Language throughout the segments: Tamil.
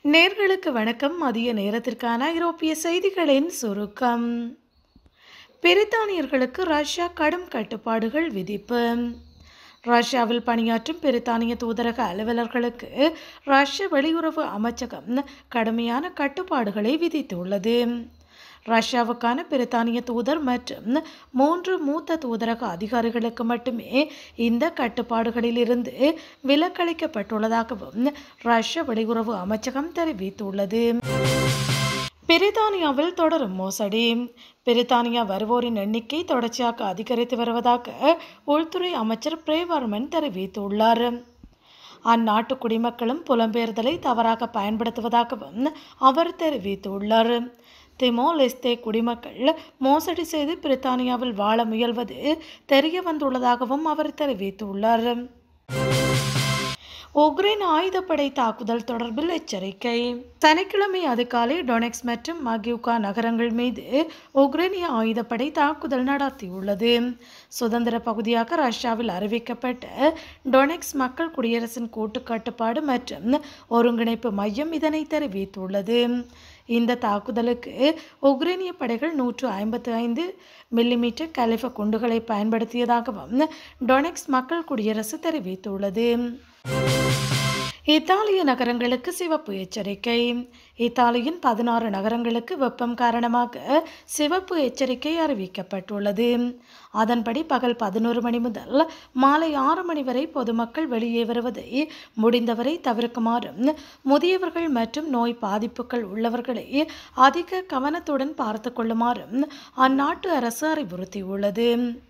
நேர்களுக்கு வணக்கம் மதிய நேரத்திற்கான ஐரோப்பிய செய்திகளின் சுருக்கம் பிரித்தானியர்களுக்கு ரஷ்யா கடும் கட்டுப்பாடுகள் விதிப்பு ரஷ்யாவில் பணியாற்றும் பிரித்தானிய தூதரக அலுவலர்களுக்கு ரஷ்ய வெளியுறவு அமைச்சகம் கடுமையான கட்டுப்பாடுகளை விதித்துள்ளது ரஷ்யாவுக்கான பிரித்தானிய தூதர் மற்றும் மூன்று மூத்த தூதரக அதிகாரிகளுக்கு மட்டுமே இந்த கட்டுப்பாடுகளிலிருந்து விலக்களிக்கப்பட்டுள்ளதாகவும் ரஷ்ய வெளியுறவு அமைச்சகம் தெரிவித்துள்ளது பிரித்தானியாவில் தொடரும் மோசடி பிரித்தானியா வருவோரின் எண்ணிக்கை தொடர்ச்சியாக அதிகரித்து வருவதாக உள்துறை அமைச்சர் பிரேவர்மன் தெரிவித்துள்ளார் அந்நாட்டு குடிமக்களும் புலம்பெயர்தலை தவறாக பயன்படுத்துவதாகவும் அவர் தெரிவித்துள்ளார் திமோலெஸ்தே குடிமக்கள் மோசடி செய்து பிரித்தானியாவில் வாழ முயல்வது தெரிய வந்துள்ளதாகவும் அவர் தெரிவித்துள்ளார் உக்ரைன் ஆயுதப்படை தாக்குதல் தொடர்பில் எச்சரிக்கை சனிக்கிழமை அதிகாலை டொனெக்ஸ் மற்றும் மகியூகா நகரங்கள் மீது உக்ரைனிய ஆயுதப்படை தாக்குதல் நடத்தியுள்ளது சுதந்திர பகுதியாக ரஷ்யாவில் அறிவிக்கப்பட்ட டொனெக்ஸ் மக்கள் குடியரசின் கூட்டு கட்டுப்பாடு மற்றும் ஒருங்கிணைப்பு மையம் இதனை தெரிவித்துள்ளது இந்த தாக்குதலுக்கு உக்ரைனிய படைகள் நூற்று ஐம்பத்தி ஐந்து மில்லிமீட்டர் கலிஃப குண்டுகளை பயன்படுத்தியதாகவும் டொனெக்ஸ் மக்கள் குடியரசு தெரிவித்துள்ளது இத்தாலிய நகரங்களுக்கு சிவப்பு எச்சரிக்கை இத்தாலியின் பதினாறு நகரங்களுக்கு வெப்பம் காரணமாக சிவப்பு எச்சரிக்கை அறிவிக்கப்பட்டுள்ளது அதன்படி பகல் பதினோரு மணி முதல் மாலை ஆறு மணி வரை பொதுமக்கள் வெளியே வருவதை முடிந்தவரை தவிர்க்குமாறும் முதியவர்கள் மற்றும் நோய் பாதிப்புகள் உள்ளவர்களை அதிக கவனத்துடன் பார்த்து கொள்ளுமாறும் அந்நாட்டு அரசு அறிவுறுத்தியுள்ளது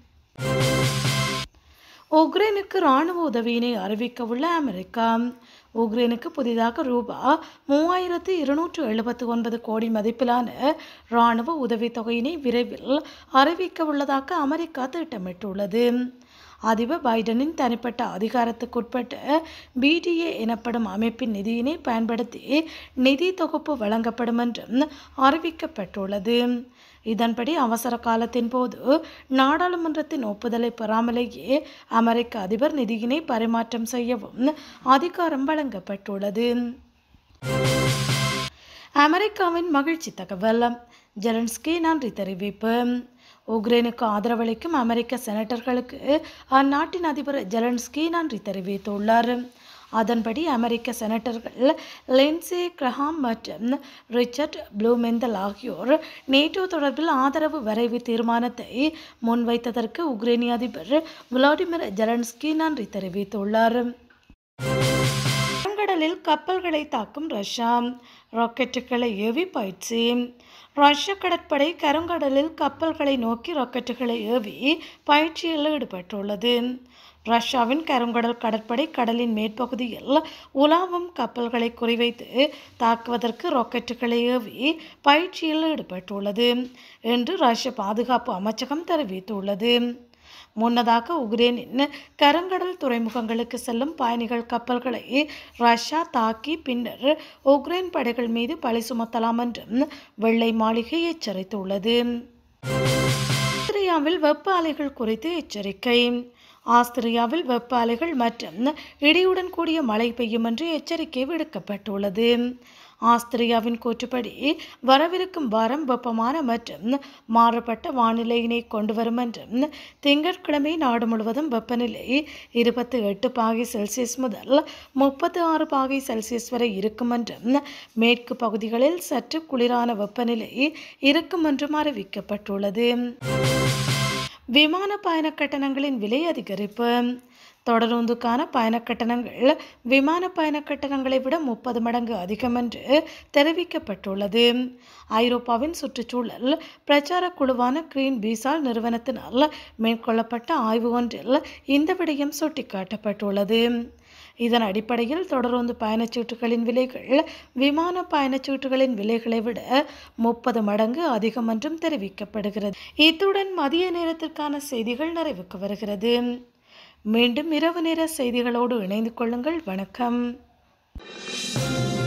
உக்ரைனுக்கு இராணுவ உதவியினை அறிவிக்க உள்ள அமெரிக்கா உக்ரைனுக்கு புதிதாக ரூபா மூவாயிரத்து இருநூற்று எழுபத்தி ஒன்பது கோடி மதிப்பிலான இராணுவ உதவித்தொகையினை விரைவில் அறிவிக்க உள்ளதாக அமெரிக்கா திட்டமிட்டுள்ளது அதிபர் பைடனின் தனிப்பட்ட அதிகாரத்துக்குட்பட்ட பிடிஏ எனப்படும் அமைப்பின் நிதியினை பயன்படுத்தி நிதி தொகுப்பு வழங்கப்படும் என்றும் அறிவிக்கப்பட்டுள்ளது இதன்படி அவசர காலத்தின் போது நாடாளுமன்றத்தின் ஒப்புதலை பெறாமலேயே அமெரிக்க அதிபர் நிதியினை பரிமாற்றம் செய்யவும் அதிகாரம் வழங்கப்பட்டுள்ளது அமெரிக்காவின் மகிழ்ச்சி தகவல் ஜெலன்ஸ்கி நன்றி தெரிவிப்பு உக்ரைனுக்கு ஆதரவளிக்கும் அமெரிக்க செனட்டர்களுக்கு அந்நாட்டின் அதிபர் ஜெலன்ஸ்கி நன்றி தெரிவித்துள்ளார் அதன்படி அமெரிக்க செனட்டர்கள் லின்சே கிரஹாம் மற்றும் ரிச்சர்ட் ப்ளூமெந்தல் ஆகியோர் நேட்டோ தொடர்பில் ஆதரவு வரைவு தீர்மானத்தை முன்வைத்ததற்கு உக்ரைனிய அதிபர் விளாடிமிர் ஜெலன்ஸ்கி நன்றி தெரிவித்துள்ளார் கடலில் கப்பல்களை தாக்கும் ரஷ்யா ராக்கெட்டுகளை ஏவி பயிற்சி ரஷ்ய கடற்படை கருங்கடலில் கப்பல்களை நோக்கி ராக்கெட்டுகளை ஏவி பயிற்சியில் ஈடுபட்டுள்ளது ரஷ்யாவின் கருங்கடல் கடற்படை கடலின் மேற்பகுதியில் உலாவும் கப்பல்களை குறிவைத்து தாக்குவதற்கு ராக்கெட்டுகளை ஏவி பயிற்சியில் ஈடுபட்டுள்ளது என்று ரஷ்ய பாதுகாப்பு அமைச்சகம் தெரிவித்துள்ளது முன்னதாக உக்ரைனின் கருங்கடல் துறைமுகங்களுக்கு செல்லும் பயணிகள் கப்பல்களை ரஷ்யா தாக்கி பின்னர் உக்ரைன் படைகள் மீது பழி சுமத்தலாம் என்றும் வெள்ளை மாளிகை எச்சரித்துள்ளது ஆஸ்திரியாவில் வெப்ப அலைகள் குறித்து எச்சரிக்கை ஆஸ்திரியாவில் வெப்ப அலைகள் மற்றும் இடியுடன் கூடிய மழை பெய்யும் என்று எச்சரிக்கை விடுக்கப்பட்டுள்ளது ஆஸ்திரியாவின் கூற்றுப்படி வரவிருக்கும் வாரம் வெப்பமான மற்றும் மாறுபட்ட வானிலையினை கொண்டு வரும் என்றும் திங்கட்கிழமை நாடு முழுவதும் வெப்பநிலை இருபத்தி எட்டு பாகை செல்சியஸ் முதல் முப்பத்தி ஆறு பாகை செல்சியஸ் வரை இருக்கும் என்றும் மேற்கு பகுதிகளில் சற்று குளிரான வெப்பநிலை இருக்கும் என்றும் அறிவிக்கப்பட்டுள்ளது விமான பயண கட்டணங்களின் விலை அதிகரிப்பு தொடருந்துக்கான பயண கட்டணங்கள் விமான பயண கட்டணங்களை விட முப்பது மடங்கு அதிகம் என்று தெரிவிக்கப்பட்டுள்ளது ஐரோப்பாவின் சுற்றுச்சூழல் பிரச்சார குழுவான கிரீன் பீசால் நிறுவனத்தினால் மேற்கொள்ளப்பட்ட ஆய்வு ஒன்றில் இந்த விடயம் சுட்டிக்காட்டப்பட்டுள்ளது இதன் அடிப்படையில் தொடர்ந்து பயணச்சீட்டுகளின் விலைகள் விமான பயணச்சீட்டுகளின் விலைகளை விட முப்பது மடங்கு அதிகம் என்றும் தெரிவிக்கப்படுகிறது இத்துடன் மதிய நேரத்திற்கான செய்திகள் நிறைவுக்கு வருகிறது மீண்டும் இரவு நேர செய்திகளோடு இணைந்து கொள்ளுங்கள் வணக்கம்